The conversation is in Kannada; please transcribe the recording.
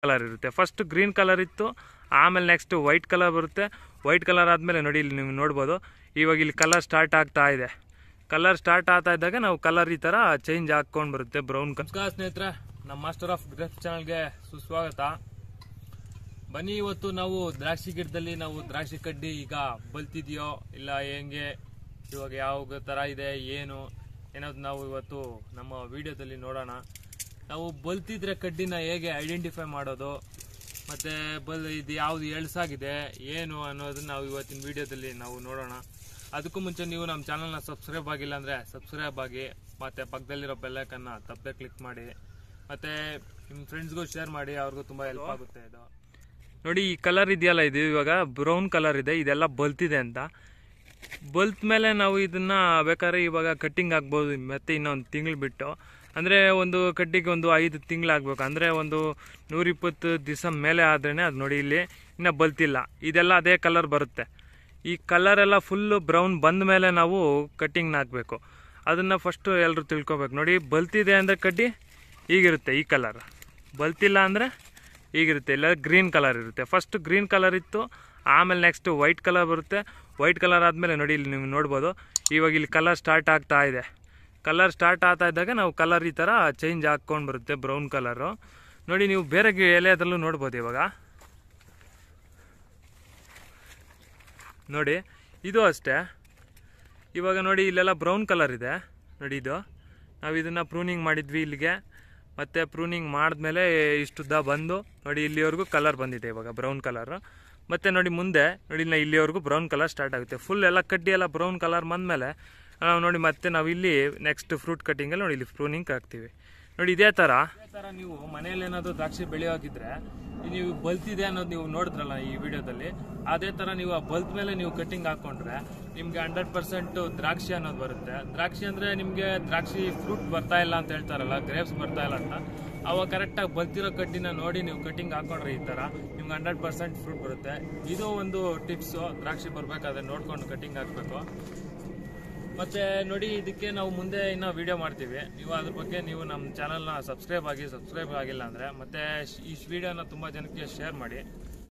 ಕಲರ್ ಇರುತ್ತೆ ಫಸ್ಟ್ ಗ್ರೀನ್ ಕಲರ್ ಇತ್ತು ಆಮೇಲೆ ನೆಕ್ಸ್ಟ್ ವೈಟ್ ಕಲರ್ ಬರುತ್ತೆ ವೈಟ್ ಕಲರ್ ಆದಮೇಲೆ ನೋಡಿ ಇಲ್ಲಿ ನೀವು ನೋಡ್ಬೋದು ಇವಾಗ ಇಲ್ಲಿ ಕಲರ್ ಸ್ಟಾರ್ಟ್ ಆಗ್ತಾ ಇದೆ ಕಲರ್ ಸ್ಟಾರ್ಟ್ ಆಗ್ತಾ ಇದ್ದಾಗ ನಾವು ಕಲರ್ ಈ ಥರ ಚೇಂಜ್ ಹಾಕ್ಕೊಂಡು ಬರುತ್ತೆ ಬ್ರೌನ್ ನಮಸ್ಕಾರ ಸ್ನೇಹಿತರೆ ನಮ್ಮ ಮಾಸ್ಟರ್ ಆಫ್ ಗ್ರೇಪ್ಸ್ ಚಾನಲ್ಗೆ ಸುಸ್ವಾಗತ ಬನ್ನಿ ಇವತ್ತು ನಾವು ದ್ರಾಕ್ಷಿ ಗಿಡದಲ್ಲಿ ನಾವು ದ್ರಾಕ್ಷಿ ಕಡ್ಡಿ ಈಗ ಬಲ್ತಿದೆಯೋ ಇಲ್ಲ ಹೆಂಗೆ ಇವಾಗ ಯಾವ ಥರ ಇದೆ ಏನು ಏನೋದು ನಾವು ಇವತ್ತು ನಮ್ಮ ವಿಡಿಯೋದಲ್ಲಿ ನೋಡೋಣ ನಾವು ಬಲ್ತಿದ್ರೆ ಕಡ್ಡಿನ ಹೇಗೆ ಐಡೆಂಟಿಫೈ ಮಾಡೋದು ಮತ್ತೆ ಬಲ್ ಇದು ಯಾವುದು ಎಳ್ಸಾಗಿದೆ ಏನು ಅನ್ನೋದನ್ನ ನಾವು ಇವತ್ತಿನ ವಿಡಿಯೋದಲ್ಲಿ ನಾವು ನೋಡೋಣ ಅದಕ್ಕೂ ಮುಂಚೆ ನೀವು ನಮ್ಮ ಚಾನಲ್ನ ಸಬ್ಸ್ಕ್ರೈಬ್ ಆಗಿಲ್ಲ ಅಂದರೆ ಸಬ್ಸ್ಕ್ರೈಬ್ ಆಗಿ ಮತ್ತು ಪಕ್ಕದಲ್ಲಿರೋ ಬೆಲ್ಲೈಕನ್ನ ತಪ್ಪದೆ ಕ್ಲಿಕ್ ಮಾಡಿ ಮತ್ತು ನಿಮ್ಮ ಫ್ರೆಂಡ್ಸ್ಗೂ ಶೇರ್ ಮಾಡಿ ಅವ್ರಿಗೂ ತುಂಬ ಹೆಲ್ಪ್ ಆಗುತ್ತೆ ಇದು ನೋಡಿ ಈ ಕಲರ್ ಇದೆಯಲ್ಲ ಇದು ಇವಾಗ ಬ್ರೌನ್ ಕಲರ್ ಇದೆ ಇದೆಲ್ಲ ಬಲ್ತಿದೆ ಅಂತ ಬಲ್ತ್ ಮೇಲೆ ನಾವು ಇದನ್ನ ಬೇಕಾದ್ರೆ ಇವಾಗ ಕಟ್ಟಿಂಗ್ ಆಗ್ಬೋದು ಮತ್ತೆ ಇನ್ನೊಂದು ತಿಂಗಳು ಬಿಟ್ಟು ಅಂದರೆ ಒಂದು ಕಡ್ಡಿಗೆ ಒಂದು ಐದು ತಿಂಗಳಾಗಬೇಕು ಅಂದರೆ ಒಂದು ನೂರಿಪ್ಪತ್ತು ದಿವಸ ಮೇಲೆ ಆದ್ರೇ ಅದು ನೋಡಿ ಇಲ್ಲಿ ಇನ್ನು ಬಲ್ತಿಲ್ಲ ಇದೆಲ್ಲ ಅದೇ ಕಲರ್ ಬರುತ್ತೆ ಈ ಕಲರ್ ಎಲ್ಲ ಫುಲ್ಲು ಬ್ರೌನ್ ಬಂದ ಮೇಲೆ ನಾವು ಕಟ್ಟಿಂಗ್ನ ಹಾಕಬೇಕು ಅದನ್ನು ಫಸ್ಟು ಎಲ್ಲರೂ ತಿಳ್ಕೊಬೇಕು ನೋಡಿ ಬಲ್ತಿದೆ ಅಂದರೆ ಕಡ್ಡಿ ಹೀಗಿರುತ್ತೆ ಈ ಕಲರ್ ಬಲ್ತಿಲ್ಲ ಅಂದರೆ ಹೀಗಿರುತ್ತೆ ಇಲ್ಲ ಗ್ರೀನ್ ಕಲರ್ ಇರುತ್ತೆ ಫಸ್ಟ್ ಗ್ರೀನ್ ಕಲರ್ ಇತ್ತು ಆಮೇಲೆ ನೆಕ್ಸ್ಟ್ ವೈಟ್ ಕಲರ್ ಬರುತ್ತೆ ವೈಟ್ ಕಲರ್ ಆದಮೇಲೆ ನೋಡಿ ಇಲ್ಲಿ ನೀವು ನೋಡ್ಬೋದು ಇವಾಗ ಇಲ್ಲಿ ಕಲರ್ ಸ್ಟಾರ್ಟ್ ಆಗ್ತಾ ಇದೆ ಕಲರ್ ಸ್ಟಾರ್ಟ್ ಆಗ್ತಾ ಇದ್ದಾಗ ನಾವು ಕಲರ್ ಈ ಥರ ಚೇಂಜ್ ಹಾಕ್ಕೊಂಡು ಬರುತ್ತೆ ಬ್ರೌನ್ ಕಲರು ನೋಡಿ ನೀವು ಬೇರೆ ಗಿ- ಎಲೆಯದಲ್ಲೂ ನೋಡ್ಬೋದು ಇವಾಗ ನೋಡಿ ಇದು ಅಷ್ಟೇ ಇವಾಗ ನೋಡಿ ಇಲ್ಲೆಲ್ಲ ಬ್ರೌನ್ ಕಲರ್ ಇದೆ ನೋಡಿ ಇದು ನಾವು ಇದನ್ನು ಪ್ರೂನಿಂಗ್ ಮಾಡಿದ್ವಿ ಇಲ್ಲಿಗೆ ಮತ್ತು ಪ್ರೂನಿಂಗ್ ಮಾಡಿದ್ಮೇಲೆ ಇಷ್ಟುದ್ದ ಬಂದು ನೋಡಿ ಇಲ್ಲಿವರೆಗೂ ಕಲರ್ ಬಂದಿದೆ ಇವಾಗ ಬ್ರೌನ್ ಕಲರ್ ಮತ್ತು ನೋಡಿ ಮುಂದೆ ನೋಡಿ ಇನ್ನು ಇಲ್ಲಿವರೆಗೂ ಬ್ರೌನ್ ಕಲರ್ ಸ್ಟಾರ್ಟ್ ಆಗುತ್ತೆ ಫುಲ್ ಎಲ್ಲ ಕಡ್ಡಿ ಎಲ್ಲ ಬ್ರೌನ್ ಕಲರ್ ಬಂದಮೇಲೆ ನಾವು ನೋಡಿ ಮತ್ತೆ ನಾವು ಇಲ್ಲಿ ನೆಕ್ಸ್ಟ್ ಫ್ರೂಟ್ ಕಟ್ಟಿಂಗಲ್ಲಿ ನೋಡಿ ಇಲ್ಲಿ ಪ್ರೂನಿಂಗ್ ಹಾಕ್ತೀವಿ ನೋಡಿ ಇದೇ ಥರ ಇದೇ ಥರ ನೀವು ಮನೆಯಲ್ಲಿ ಏನಾದರೂ ದ್ರಾಕ್ಷಿ ಬೆಳೆಯೋಗಿದ್ರೆ ನೀವು ಬಲ್ತಿದೆ ಅನ್ನೋದು ನೀವು ನೋಡಿದ್ರಲ್ಲ ಈ ವಿಡಿಯೋದಲ್ಲಿ ಅದೇ ಥರ ನೀವು ಆ ಬಲ್ತ್ ಮೇಲೆ ನೀವು ಕಟ್ಟಿಂಗ್ ಹಾಕೊಂಡ್ರೆ ನಿಮಗೆ ಹಂಡ್ರೆಡ್ ಪರ್ಸೆಂಟ್ ದ್ರಾಕ್ಷಿ ಅನ್ನೋದು ಬರುತ್ತೆ ದ್ರಾಕ್ಷಿ ಅಂದರೆ ನಿಮಗೆ ದ್ರಾಕ್ಷಿ ಫ್ರೂಟ್ ಬರ್ತಾ ಇಲ್ಲ ಅಂತ ಹೇಳ್ತಾರಲ್ಲ ಗ್ರೇಪ್ಸ್ ಬರ್ತಾ ಇಲ್ಲ ಅಂತ ಅವಾಗ ಕರೆಕ್ಟಾಗಿ ಬಲ್ತಿರೋ ಕಡ್ಡಿನ ನೋಡಿ ನೀವು ಕಟ್ಟಿಂಗ್ ಹಾಕೊಂಡ್ರೆ ಈ ಥರ ನಿಮ್ಗೆ ಹಂಡ್ರೆಡ್ ಪರ್ಸೆಂಟ್ ಫ್ರೂಟ್ ಬರುತ್ತೆ ಇದು ಒಂದು ಟಿಪ್ಸು ದ್ರಾಕ್ಷಿ ಬರಬೇಕಾದ್ರೆ ನೋಡ್ಕೊಂಡು ಕಟ್ಟಿಂಗ್ ಹಾಕಬೇಕು ಮತ್ತೆ ನೋಡಿ ಇದಕ್ಕೆ ನಾವು ಮುಂದೆ ಇನ್ನೂ ವಿಡಿಯೋ ಮಾಡ್ತೀವಿ ನೀವು ಅದ್ರ ಬಗ್ಗೆ ನೀವು ನಮ್ಮ ಚಾನಲ್ನ ಸಬ್ಸ್ಕ್ರೈಬ್ ಆಗಿ ಸಬ್ಸ್ಕ್ರೈಬ್ ಆಗಿಲ್ಲ ಅಂದರೆ ಮತ್ತೆ ಶ್- ಈ ವಿಡಿಯೋನ ತುಂಬ ಜನಕ್ಕೆ ಶೇರ್ ಮಾಡಿ